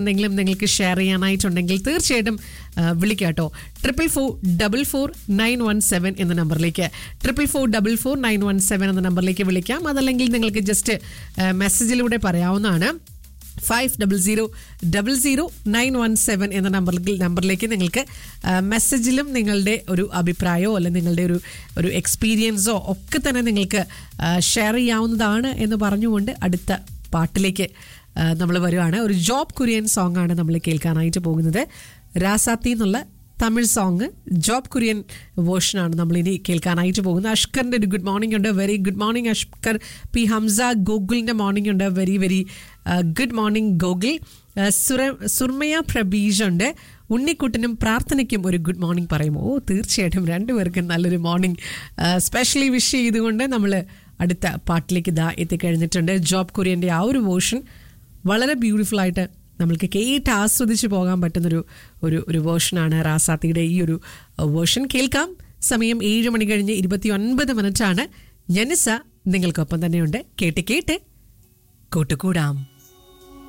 എന്തെങ്കിലും നിങ്ങൾക്ക് ഷെയർ ചെയ്യാനായിട്ടുണ്ടെങ്കിൽ തീർച്ചയായിട്ടും ആ, വിളിക്കാട്ടോ triple four double four nine one seven എന്ന നമ്പറിലേക്ക് triple four double four nine one seven എന്ന നമ്പറിലേക്ക് വിളിക്കാം അതല്ലെങ്കിൽ നിങ്ങൾക്ക് ജസ്റ്റ് മെസ്സേജിലൂടെ പറയാവുന്നതാണ് five double zero double zero nine one seven എന്ന നമ്പറിൽ നമ്പറിലേക്ക് നിങ്ങൾക്ക് ആ, മെസ്സേജിലും നിങ്ങളുടെ ഒരു അഭിപ്രായമോ അല്ലെങ്കിൽ നിങ്ങളുടെ ഒരു ഒരു എക്സ്പീരിയൻസോ ഒക്കെ തന്നെ നിങ്ങൾക്ക് ആ, ഷെയർ ചെയ്യാവുന്നതാണ് എന്ന് പറഞ്ഞുകൊണ്ട് അടുത്ത പാട്ടിലേക്ക് നമ്മൾ വരുവാണ് ഒരു ജോബ് കുര്യൻ സോങ് ആണ് നമ്മൾ കേൾക്കാനായിട്ട് പോകുന്നത് രാസാത്തി എന്നുള്ള തമിഴ് സോങ് ജോബ് കുര്യൻ വേർഷനാണ് നമ്മൾ ഇനി കേൾക്കാനായിട്ട് പോകുന്നത് അഷ്കറിന്റെ ഒരു ഗുഡ് മോർണിംഗ് ഉണ്ട് very good morning Ashkar P Hamsa ഗോകുലിന്റെ മോർണിംഗ് ഉണ്ട് very very good morning Gokul ആ, സുര സുർമയ പ്രബീജ് ഉണ്ട് ഉണ്ണിക്കുട്ടനും പ്രാർത്ഥനയ്ക്കും ഒരു ഗുഡ് മോർണിംഗ് പറയുമോ ഓ തീർച്ചയായിട്ടും രണ്ടുപേർക്കും നല്ലൊരു മോർണിംഗ് സ്പെഷ്യലി വിഷ് ചെയ്തുകൊണ്ട് നമ്മൾ അടുത്ത പാട്ടിലേക്ക് ഇതാ എത്തിക്കഴിഞ്ഞിട്ടുണ്ട് ജോബ് കുര്യൻ്റെ ആ ഒരു വേർഷൻ വളരെ ബ്യൂട്ടിഫുൾ ആയിട്ട് നമ്മൾക്ക് കേട്ട് ആസ്വദിച്ച് പോകാൻ പറ്റുന്നൊരു ഒരു ഒരു വേർഷനാണ് റാസാത്തിയുടെ ഈ ഒരു വേർഷൻ കേൾക്കാം സമയം ഏഴ് മണി കഴിഞ്ഞ് ഇരുപത്തി ഒൻപത് മിനിറ്റാണ് ജനിസ നിങ്ങൾക്കൊപ്പം തന്നെയുണ്ട് കേട്ട് കേട്ട് കൂട്ടുകൂടാം